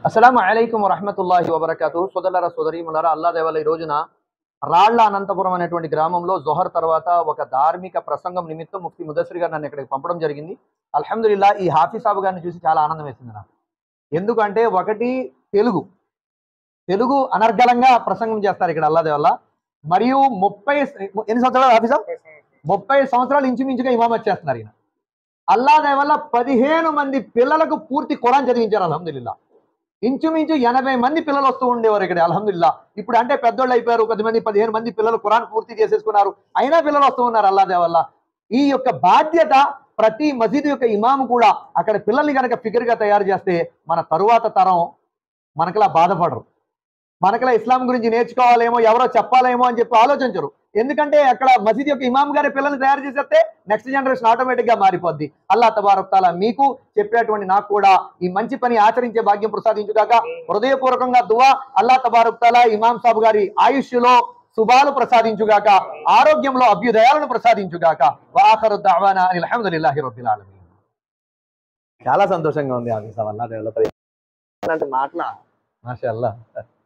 అస్సలం అయికం వరహమతుల్లాహి వబర్కాతు సోదరులారా సోదరీములారా అల్లా దేవల్ల ఈ రోజున రాళ్ల అనంతపురం అనేటువంటి గ్రామంలో జొహర్ తర్వాత ఒక ధార్మిక ప్రసంగం నిమిత్తం ముఫ్తి ముదస్సిర్ గారు నన్ను ఇక్కడికి పంపడం జరిగింది అల్హమ్దుల్లా ఈ హాఫీజ్ సాబు గారిని చూసి చాలా ఆనందం వేసింది నాకు ఎందుకంటే ఒకటి తెలుగు తెలుగు అనర్గళంగా ప్రసంగం చేస్తారు ఇక్కడ అల్లా దేవల్ల మరియు ముప్పై ఎన్ని సంవత్సరాలు హాఫీజా ముప్పై సంవత్సరాలు ఇంచుమించుగా ఇమామత్ చేస్తున్నారు ఈయన అల్లా వల్ల పదిహేను మంది పిల్లలకు పూర్తి ఖురాన్ చదివించారు అల్హమ్దుల్లా ఇంచుమించు ఎనభై మంది పిల్లలు వస్తూ ఉండేవారు ఇక్కడ అల్హమ్దుల్లా ఇప్పుడు అంటే పెద్దోళ్ళు అయిపోయారు కొద్ది మంది పదిహేను మంది పిల్లలు ఖురాన్ పూర్తి చేసేసుకున్నారు అయినా పిల్లలు వస్తూ ఉన్నారు అల్లా వల్ల ఈ యొక్క బాధ్యత ప్రతి మసీదు యొక్క ఇమాము కూడా అక్కడ పిల్లల్ని కనుక ఫిగర్ గా తయారు చేస్తే మన తరువాత తరం మనకలా బాధపడరు మనకలా ఇస్లాం గురించి నేర్చుకోవాలేమో ఎవరో చెప్పాలేమో అని చెప్పి ఆలోచించరు ఎందుకంటే అక్కడ మసీద్ యొక్క ఇమాం గారి పిల్లల్ని తయారు చేసేస్తే నెక్స్ట్ జనరేషన్ ఆటోమేటిక్ గా మారిపోద్ది అల్లా తబారక్ తాలా మీకు చెప్పేటువంటి నాకు కూడా ఈ మంచి పని ఆచరించే భాగ్యం ప్రసాదించుగాక హృదయపూర్వకంగా దువా అల్లా తబారక్ తాలా ఇమాం సాబ్ గారి ఆయుష్లో శుభాలు ప్రసాదించుగాక ఆరోగ్యంలో అభ్యుదయాలను ప్రసాదించుగాక వాఖరు దావానా అనిల్ హమ్దులిల్లాహి రబ్బిల్ ఆలమీన్ చాలా సంతోషంగా ఉంది ఆఫీస్ వల్ల అలాంటి మాటల మాషా అల్లా